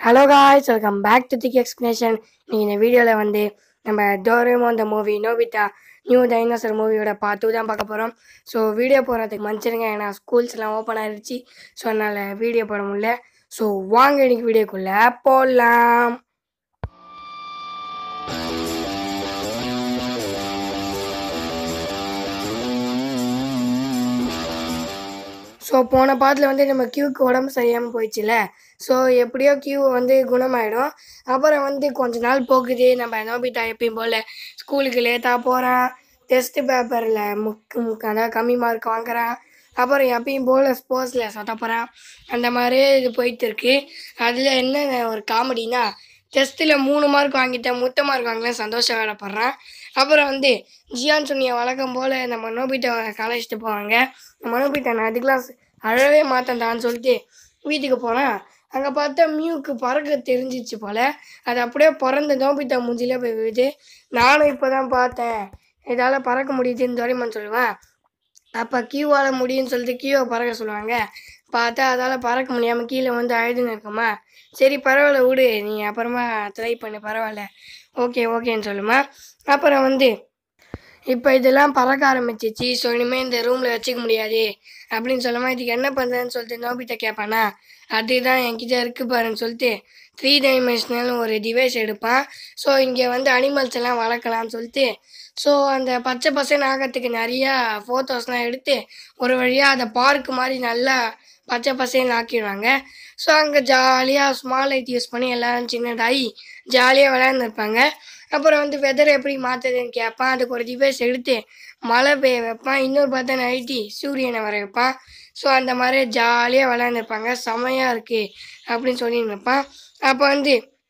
hello guys welcome back to thick explanation நீங்கள் இந்த வீடியோவில் வந்து நம்ம டோரேமோ அந்த மூவி நோபிதா நியூ டைனோசர் மூவியோட பார்த்து தான் பார்க்க போகிறோம் ஸோ வீடியோ போடுறதுக்கு மன்னிச்சிருங்க ஏன்னா ஸ்கூல்ஸ்லாம் ஓப்பன் ஆயிடுச்சு ஸோ அதனால் வீடியோ போட முடியல ஸோ வாங்க இன்னைக்கு வீடியோக்குள்ளே போடலாம் ஸோ போன பாட்டில் வந்து நம்ம கியூக்கு உடம்பு சரியாமல் போயிடுச்சுல ஸோ எப்படியோ கியூ வந்து குணமாயிடும் அப்புறம் வந்து கொஞ்ச நாள் போகுது நம்ம நோபிதா எப்பயும் போல் ஸ்கூலுக்கு லேட்டாக போகிறான் டெஸ்ட் பேப்பரில் முக்கு முக்கு அதாவது கம்மி மார்க் வாங்குறான் அப்புறம் எப்பயும் போல் ஸ்போர்ட்ஸில் சொதப்புறான் அந்த மாதிரியே இது போயிட்டு இருக்கு அதில் என்ன ஒரு காமெடினா டெஸ்ட்டில் மூணு மார்க் வாங்கிட்டேன் முத்த மார்க் வாங்கல சந்தோஷம் வேலைப்படுறான் அப்புறம் வந்து ஜியான் சொன்னிய வழக்கம் போல் நம்ம நோபிட்டாவை கலைச்சிட்டு போவாங்க நம்ம நோபிட்டா நான் அதுக்கெலாம் அழவே மாட்டேன்டான்னு சொல்லிட்டு வீட்டுக்கு போனேன் அங்கே பார்த்தா மியூக்கு பறக்க தெரிஞ்சிச்சு போல் அது அப்படியே பிறந்த நோபிட்டா மூஞ்சிலே போய் விழுது நானும் இப்போ தான் பார்த்தேன் இதால் பறக்க முடியுதுன்னு துரைமன் சொல்லுவேன் அப்போ கியூவால் முடியும்னு சொல்லிட்டு கியூவை பறக்க சொல்லுவாங்க பார்த்தா அதால் பறக்க முடியாமல் கீழே வந்து அழுதுன்னு இருக்குமா சரி பரவாயில்ல விடு நீ அப்புறமா ட்ரை பண்ணு பரவாயில்ல ஓகே ஓகேன்னு சொல்லுமா அப்புறம் வந்து இப்போ இதெல்லாம் பறக்க ஆரம்பிச்சிச்சு ஸோ இனிமேல் இந்த ரூமில் வச்சுக்க முடியாது அப்படின்னு சொல்லுமா இதுக்கு என்ன பண்ணுறேன்னு சொல்லிட்டு நோபிட்ட கேட்பானா அதுதான் என்கிட்ட இருக்கு பாருன்னு சொல்லிட்டு த்ரீ டைமென்ஷனல் ஒரு டிவைஸ் எடுப்பான் ஸோ இங்கே வந்து அனிமல்ஸ் எல்லாம் வளர்க்கலாம்னு சொல்லிட்டு ஸோ அந்த பச்சை பசங்க ஆகிறதுக்கு நிறையா ஃபோட்டோஸ்லாம் எடுத்து ஒரு வழியாக அதை பார்க் மாதிரி நல்லா பச்சை பசேன்னு ஆக்கிடுவாங்க ஸோ அங்கே ஜாலியாக ஸ்மால் லைட் யூஸ் பண்ணி எல்லாரும் சின்னதாகி ஜாலியாக விளையாண்டுருப்பாங்க அப்புறம் வந்து வெதர் எப்படி மாற்றுதுன்னு கேட்பான் அதுக்கு ஒரு டிவைஸ் எடுத்து மழை பெய்ய வைப்பான் இன்னொரு பார்த்தா நைட்டி சூரியனை வர வைப்பான் ஸோ அந்த மாதிரி ஜாலியாக விளையாண்டுருப்பாங்க செமையாக இருக்குது அப்படின்னு சொல்லிட்டு இருப்பான் அப்போ வந்து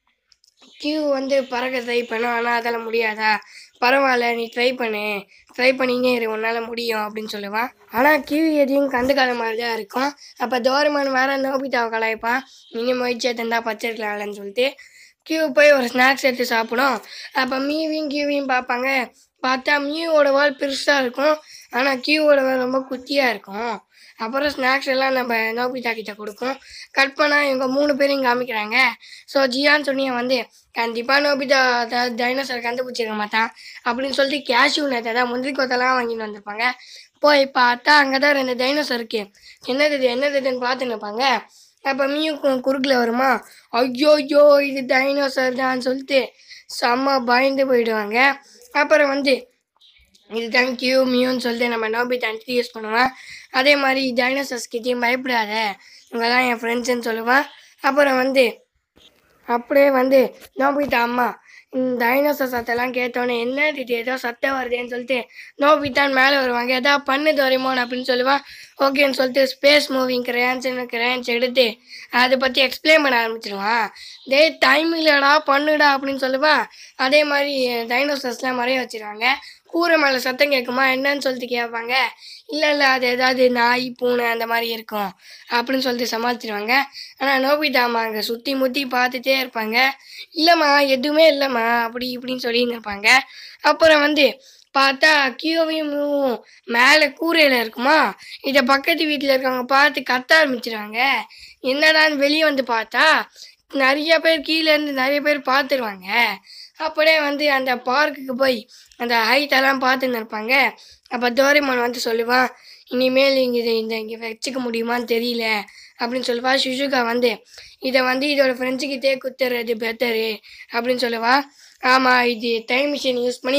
கியூ வந்து பறக்க ட்ரை பண்ணும் ஆனால் அதெல்லாம் முடியாதா பரவாயில்ல நீ ட்ரை பண்ணு ட்ரை பண்ணினே இரு உன்னால் முடியும் அப்படின்னு சொல்லுவான் ஆனால் கியூ எதையும் கண்டுக்காத மாதிரி தான் இருக்கும் அப்போ தோரமான் வேற நோபிதாவை கலாய்ப்பான் இன்னும் முயற்சியை தந்தா பச்சிருக்கலாம்லன்னு சொல்லிட்டு கியூ போய் ஒரு ஸ்நாக்ஸ் எடுத்து சாப்பிடும் அப்போ மீவையும் கியூவையும் பார்ப்பாங்க பார்த்தா மியூவோட வால் பெருசாக இருக்கும் ஆனால் கியூவோட வால் ரொம்ப குட்டியாக இருக்கும் அப்புறம் ஸ்நாக்ஸ் எல்லாம் நம்ம நோபிதா கிட்ட கொடுக்கும் கட் பண்ணால் இவங்க மூணு பேரையும் காமிக்கிறாங்க ஸோ ஜியான் சொன்னிய வந்து கண்டிப்பாக நோபிதா அதாவது டைனோசர் கண்டுபிடிச்சிருக்க மாட்டான் அப்படின்னு சொல்லிட்டு கேஷ்யூ நெட் அதாவது முந்திரி கொத்தெல்லாம் வாங்கிட்டு வந்திருப்பாங்க போய் பார்த்தா அங்கே தான் ரெண்டு டைனோசர் இருக்கு என்னது இது என்னது இதுன்னு பார்த்து நிற்பாங்க அப்போ மியூ கு- குறுக்கில் வருமா ஐயோ ஐயோ இது டைனோசர் தான் சொல்லிட்டு செம்ம பயந்து போயிடுவாங்க அப்புறம் வந்து இது தேங்க்யூ மியூன்னு சொல்லிட்டு நம்ம நோபிதா இன்ட்ரடியூஸ் பண்ணுவேன் அதே மாதிரி டைனோசர்ஸ் கிட்டேயும் பயப்படாத இவங்கெல்லாம் என் ஃப்ரெண்ட்ஸுன்னு சொல்லுவேன் அப்புறம் வந்து அப்படியே வந்து நோபிதா அம்மா இந்த டைனோசர் சத்தெல்லாம் கேட்டோன்னே என்ன இது ஏதோ சத்தம் வருதேன்னு சொல்லிட்டு நோபிதான் மேலே வருவாங்க ஏதா பண்ணு தோரிமோன் அப்படின்னு சொல்லுவான் ஓகேன்னு சொல்லிட்டு ஸ்பேஸ் மூவிங் கிரேன்ஸ்னு கிரேன்ஸ் எடுத்து அதை பற்றி எக்ஸ்பிளைன் பண்ண ஆரம்பிச்சிடுவான் டேய் டைம் இல்லைடா பண்ணுடா அப்படின்னு சொல்லுவான் அதே மாதிரி டைனோசர்ஸ்லாம் மறைய வச்சிருவாங்க கூரை மேலே சத்தம் கேட்குமா என்னன்னு சொல்லிட்டு கேட்பாங்க இல்லை இல்லை அது ஏதாவது நாய் பூனை அந்த மாதிரி இருக்கும் அப்படின்னு சொல்லிட்டு சமாளிச்சிருவாங்க ஆனால் நோபிதாமா அங்கே சுற்றி முற்றி பார்த்துட்டே இருப்பாங்க இல்லைம்மா எதுவுமே இல்லைம்மா அப்படி இப்படின்னு சொல்லின்னு இருப்பாங்க அப்புறம் வந்து பார்த்தா கியோவையும் மேலே கூரையில் இருக்குமா இதை பக்கத்து வீட்டில் இருக்கவங்க பார்த்து கத்த ஆரம்பிச்சிடுவாங்க என்னடான்னு வெளியே வந்து பார்த்தா நிறைய பேர் கீழே இருந்து நிறைய பேர் பார்த்துருவாங்க அப்படியே வந்து அந்த பார்க்குக்கு போய் அந்த ஹைட்டெல்லாம் பார்த்துன்னு இருப்பாங்க அப்போ டோரேமான் வந்து சொல்லுவான் இனிமேல் இங்கே இதை இந்த இங்கே வச்சுக்க முடியுமான்னு தெரியல அப்படின்னு சொல்லுவா சுஷுகா வந்து இதை வந்து இதோட ஃப்ரெண்ட்ஸுக்கிட்டே குத்துறது பெட்டரு அப்படின்னு சொல்லுவா ஆமாம் இது டைம் மிஷின் யூஸ் பண்ணி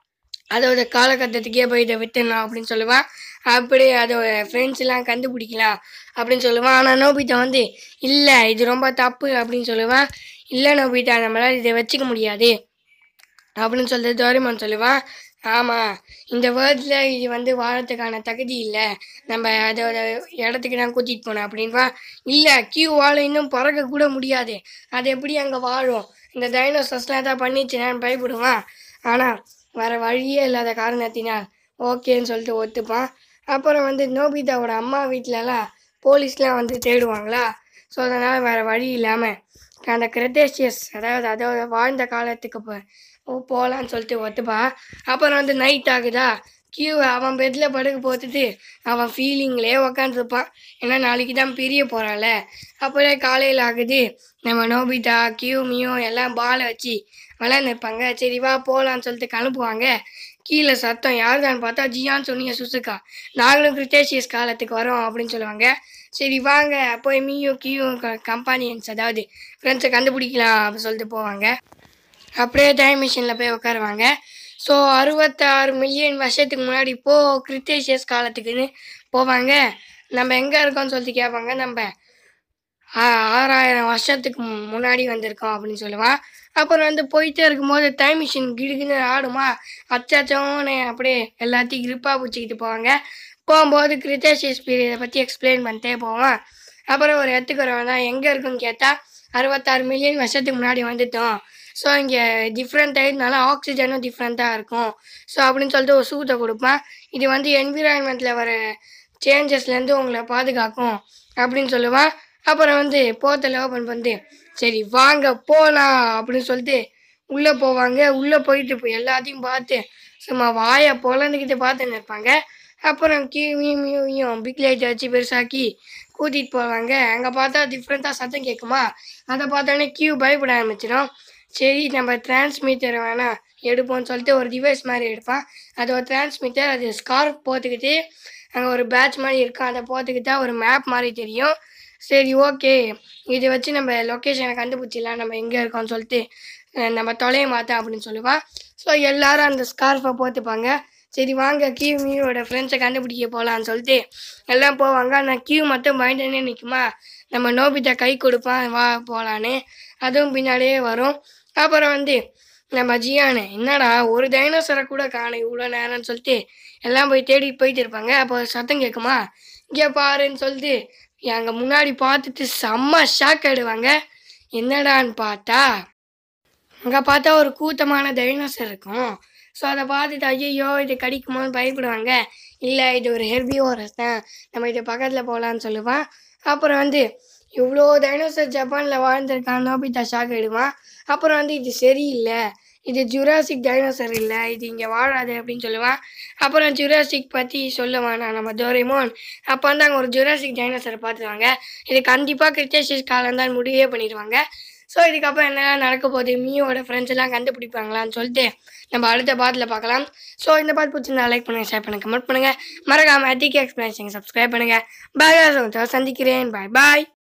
அதோட காலகட்டத்துக்கே போய் இதை விட்டுடலாம் அப்படின்னு சொல்லுவான் அப்படியே அதோட ஃப்ரெண்ட்ஸ் எல்லாம் கண்டுபிடிக்கலாம் அப்படின்னு சொல்லுவான் ஆனால் நோபிதா வந்து இல்லை இது ரொம்ப தப்பு அப்படின்னு சொல்லுவான் இல்லை நோபிதா நம்மளால் இதை வச்சுக்க முடியாது அப்படின்னு சொல்லிட்டு டோரிமான் சொல்லுவான் ஆமாம் இந்த வேர்ல்டில் இது வந்து வாழறதுக்கான தகுதி இல்லை நம்ம அதோட இடத்துக்கு தான் கூட்டிகிட்டு போனோம் அப்படின்வா இல்லை கியூவால் இன்னும் பறக்க கூட முடியாது அது எப்படி அங்கே வாழும் இந்த டைனோசர்ஸ்லாம் தான் பண்ணிச்சுனான்னு பயப்படுவான் ஆனால் வேறு வழியே இல்லாத காரணத்தினால் ஓகேன்னு சொல்லிட்டு ஒத்துப்பான் அப்புறம் வந்து நோபிதாவோட அம்மா வீட்டிலலாம் போலீஸ்லாம் வந்து தேடுவாங்களா ஸோ அதனால் வேறு வழி இல்லாமல் அந்த கிரெட்டேஷியஸ் அதாவது அதோட வாழ்ந்த காலத்துக்கு போ போகலான்னு சொல்லிட்டு ஒத்துப்பா அப்புறம் வந்து நைட் ஆகுதா கியூ அவன் பெட்டில் படுக்க போட்டுட்டு அவன் ஃபீலிங்லேயே உக்காந்துருப்பான் ஏன்னா நாளைக்கு தான் பிரிய போகிறான்ல அப்படியே காலையில் ஆகுது நம்ம நோபிதா கியூ மியூ எல்லாம் பாலை வச்சு விளையாண்டுருப்பாங்க சரி வா போகலான்னு சொல்லிட்டு கிளம்புவாங்க கீழே சத்தம் யாருதான்னு பார்த்தா ஜியான் சொன்னிய சுசுக்கா நாங்களும் கிரிட்டேஷியஸ் காலத்துக்கு வரோம் அப்படின்னு சொல்லுவாங்க சரி வாங்க போய் மியூ கியூ கம்பானியன்ஸ் அதாவது ஃப்ரெண்ட்ஸை கண்டுபிடிக்கலாம் அப்படின்னு சொல்லிட்டு போவாங்க அப்படியே டைம் மிஷினில் போய் உட்காருவாங்க ஸோ அறுபத்தாறு மில்லியன் வருஷத்துக்கு முன்னாடி இப்போ கிரிட்டேஷியஸ் காலத்துக்குன்னு போவாங்க நம்ம எங்கே இருக்கோம்னு சொல்லிட்டு கேட்பாங்க நம்ம ஆ- ஆறாயிரம் வருஷத்துக்கு மு- முன்னாடி வந்திருக்கோம் அப்படின்னு சொல்லுவான் அப்புறம் வந்து போயிட்டே இருக்கும்போது டைம் மிஷின் கிடுக்குன்னு ஆடுமா அச்சாச்சோன்னு அப்படியே எல்லாத்தையும் கிரிப்பாக பிடிச்சிக்கிட்டு போவாங்க போகும்போது கிரிட்டேஷியஸ் பீரியடை பற்றி எக்ஸ்பிளைன் பண்ணிட்டே போவான் அப்புறம் ஒரு இடத்துக்கு வருவான் தான் எங்கே இருக்குன்னு கேட்டால் அறுபத்தாறு மில்லியன் வருஷத்துக்கு முன்னாடி வந்துட்டோம் ஸோ இங்கே டிஃப்ரெண்ட் ஆகிடுனால ஆக்சிஜனும் டிஃப்ரெண்ட்டாக இருக்கும் ஸோ அப்படின்னு சொல்லிட்டு ஒரு சூத்தை கொடுப்பான் இது வந்து என்விரான்மெண்ட்டில் வர சேஞ்சஸ்லேருந்து உங்களை பாதுகாக்கும் அப்படின்னு சொல்லுவான் அப்புறம் வந்து போத்தல ஓப்பன் பண்ணிட்டு சரி வாங்க போகலாம் அப்படின்னு சொல்லிட்டு உள்ளே போவாங்க உள்ளே போயிட்டு இப்போ எல்லாத்தையும் பார்த்து சும்மா வாயை பொழந்துக்கிட்டு பார்த்துன்னு இருப்பாங்க அப்புறம் கியூமியும் பிக் லைட் வச்சு பெருசாக்கி கூட்டிகிட்டு போவாங்க அங்கே பார்த்தா டிஃப்ரெண்ட்டாக சத்தம் கேட்குமா அதை பார்த்தோன்னே கியூ பயப்பட ஆரம்பிச்சிடும் சரி நம்ம டிரான்ஸ்மிட்டரை வேணாம் எடுப்போம்னு சொல்லிட்டு ஒரு டிவைஸ் மாதிரி எடுப்பான் அது ஒரு டிரான்ஸ்மிட்டர் அது ஸ்கார்ஃப் போட்டுக்கிட்டு அங்கே ஒரு பேட்ச் மாதிரி இருக்கும் அதை போட்டுக்கிட்டா ஒரு மேப் மாதிரி தெரியும் சரி ஓகே இதை வச்சு நம்ம லொக்கேஷனை கண்டுபிடிச்சிடலாம் நம்ம எங்கே இருக்கோம்னு சொல்லிட்டு அஹ் நம்ம தொலைய மாட்டேன் அப்படின்னு சொல்லுவான் ஸோ எல்லாரும் அந்த ஸ்கார்ஃபை போட்டுப்பாங்க சரி வாங்க கியூ மியூவோட ஃப்ரெண்ட்ஸை கண்டுபிடிக்க போகலான்னு சொல்லிட்டு எல்லாம் போவாங்க ஆனால் கியூ மட்டும் பயந்துனே நிற்குமா நம்ம நோபிதா கை கொடுப்பான் வா போகலான்னு அதுவும் பின்னாடியே வரும் அப்புறம் வந்து நம்ம ஜியானு என்னடா ஒரு டைனோசரை கூட காணும் இவ்வளோ நேரம்னு சொல்லிட்டு எல்லாம் போய் தேடி போயிட்டு இருப்பாங்க அப்போ சத்தம் கேட்குமா இங்கே பாருன்னு சொல்லிட்டு அங்கே முன்னாடி பார்த்துட்டு செம்ம ஷாக் ஆயிடுவாங்க என்னடான்னு பார்த்தா அங்கே பார்த்தா ஒரு கூட்டமான டைனோசர் இருக்கும் ஸோ அதை பார்த்துட்டு ஐயோ இது கடிக்குமோன்னு பயப்படுவாங்க இல்லை இது ஒரு ஹெர்பியோரஸ் தான் நம்ம இது பக்கத்தில் போகலான்னு சொல்லுவான் அப்புறம் வந்து இவ்வளோ டைனோசர் ஜப்பானில் வாழ்ந்திருக்கான் நோபிதா ஷாக் ஆயிடுவான் அப்புறம் வந்து இது சரியில்லை இது ஜுராசிக் டைனோசர் இல்லை இது இங்கே வாழாது அப்படின்னு சொல்லுவான் அப்புறம் ஜுராசிக் பற்றி சொல்லுவான் நான் நம்ம டோரேமோன் அப்போ வந்து அங்கே ஒரு ஜுராசிக் டைனோசரை பார்த்துருவாங்க இது கண்டிப்பாக கிரிட்டேஷியஸ் காலம் தான் முடிவே பண்ணிடுவாங்க ஸோ இதுக்கப்புறம் என்னெல்லாம் நடக்க போகுது மியோட ஃப்ரெண்ட்ஸ் எல்லாம் கண்டுபிடிப்பாங்களான்னு சொல்லிட்டு நம்ம அடுத்த பாட்டில் பார்க்கலாம் ஸோ இந்த பாட்டு பிடிச்சிருந்தா லைக் பண்ணுங்கள் ஷேர் பண்ணுங்கள் கமெண்ட் பண்ணுங்கள் மறக்காமல் டிகே எக்ஸ்பிளேஷன் சப்ஸ்கிரைப் பண்ணுங்கள் பாய் சந்திக்கிறேன் பாய் பாய்